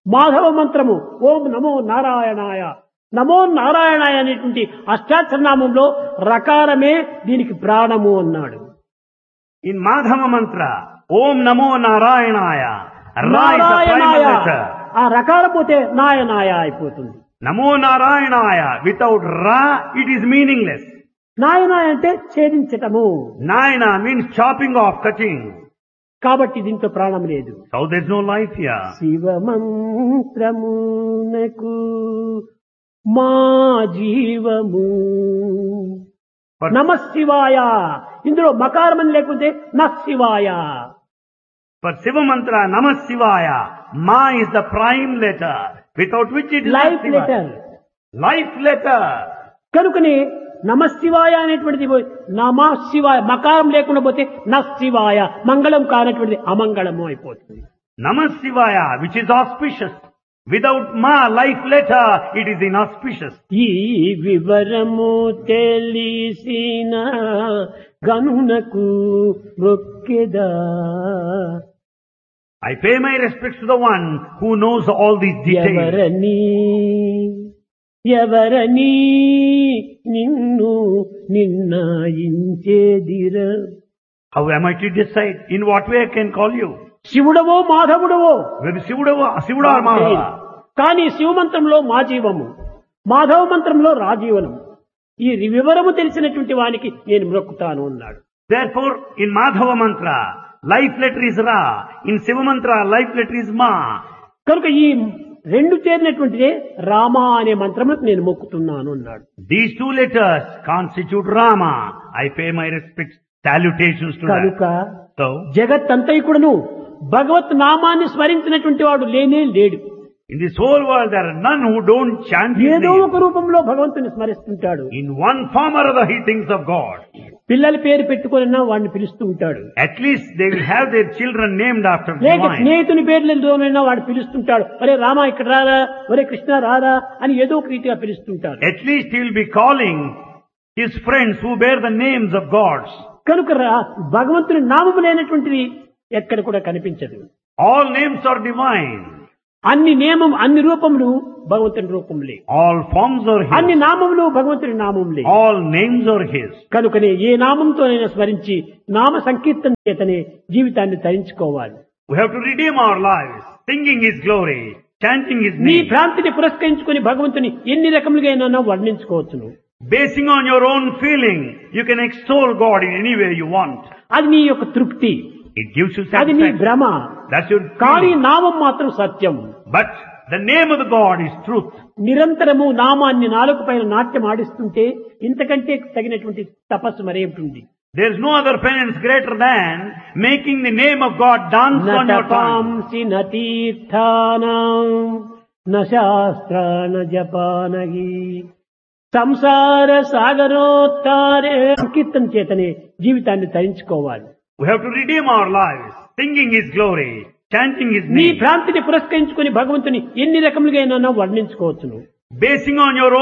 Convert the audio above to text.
మాధవ మంత్రము ఓం నమో నారాయణాయ నమో నారాయణాయ అనేటువంటి అష్టాచరనామంలో రకారమే దీనికి ప్రాణము అన్నాడు In Madhava Mantra, Om Namo Narayanaya. Ra is the primal నారాయణాయ letter. ఆ రకాల పోతే నాయనాయ అయిపోతుంది Namo Narayanaya. Without Ra, it is meaningless. నాయనాయ అంటే ఛేదించటము Nayana means chopping off, cutting. కాబట్టి దీంట్లో ప్రాణం లేదు So there's no life here. శివమంత్రమునకు మా జీవము But నమ శివాయ ఇందులో మకారమని లేకుంటే న శివాయ for Shiva Mantra, Namah Shivaya, Ma is the prime letter, without which it is not life Shiva. Letter Life letter. కనుకనే నమ శివాయ అనేటువంటిది పోయి నమ శివాయ మకారం లేకుండా పోతే న శివాయ మంగళం కానటువంటిది అమంగళము అయిపోతుంది Namah Shivaya, which is auspicious. Without Ma, life letter, it is inauspicious. ఈ వివరము తెలిసిన గనునకు మొక్కెదా I pay my respects to the one who knows all these details. ఎవరని ఎవరని నిన్ను నిర్ణయించేదిర How am I to decide? In what way I can call you? శివుడవో మాధవుడవో Whether Sivuda, Sivuda or Madhava. కానీ శివమంత్రంలో మా జీవము మాధవ మంత్రంలో రాజీవనం ఈ వివరము తెలిసినటువంటి వానికి నేను మ్రొక్కుతాను అన్నాడు Therefore, in Madhava Mantra, life letter is Ra. In Siva Mantra, life letter is Ma. కనుక ఈ రెండు చేరినటువంటిదే రామ అనే మంత్రములకు నేను మొక్కుతున్నాను అన్నాడు These two letters constitute Rama. I pay my respects, salutations to కనుక that. So, జగత్తంతైకుడును భగవత్ నామాన్ని స్మరించినటువంటి వాడు లేనే లేడు in this whole world, there are none who don't chant His ఏదో name. ఒక రూపంలో భగవంతుని స్మరిస్తుంటాడు In one form or other, he thinks of God. పిల్లల పేరు పెట్టుకున్నా వాడిని పిలుస్తూ ఉంటాడు At least they will have their children named after లేక divine. స్నేహితుని పేర్లతోనైనా వాడు పిలుస్తుంటాడు ఒరే రామ ఇక్కడ రారా ఒరే కృష్ణ రారా అని ఏదో ఒక రీతిగా పిలుస్తుంటాడు At least he will be calling his friends who bear the names of gods. కనుక రా- భగవంతుని నామము లేనటువంటిది ఎక్కడ కూడా కనిపించదు All names are divine. అన్ని నియమం అన్ని రూపములు భగవంతుని రూపములే All forms are అన్ని his. నామములు భగవంతుని నామములే All names are his. కనుకనే ఏ నామంతోనైనా స్మరించి నామ సంకీర్తన చేతనే జీవితాన్ని తరించుకోవాలి We have to redeem our lives, singing his glory, chanting his నీ name. భ్రాంతిని పురస్కరించుకుని భగవంతుని ఎన్ని రకములుగా వర్ణించుకోవచ్చును Basing on your own feeling, you can extol God in any way you want. అది నీ యొక్క తృప్తి It gives you అది నీ satisfaction. భ్రమ That's your కానీ feeling. నామం మాత్రం సత్యం But the name of the God is truth. నిరంతరము నామాన్ని నాలుగు పైన నాట్యం ఆడిస్తుంటే ఇంతకంటే తగినటువంటి తపస్సు మరేమిటి There is no other penance greater than making the name of God dance on your tongue. నపాంసి నతీర్థానం న శాస్త్రాన జపానగి సంసార సాగరోత్తారే సంకీర్తన చేతనే జీవితాన్ని తరించుకోవాలి We have to redeem our lives, singing His glory, chanting His నీ name. భ్రాంతిని పురస్కరించుకుని భగవంతుని ఎన్ని రకములుగా వర్ణించుకోవచ్చును Basing on your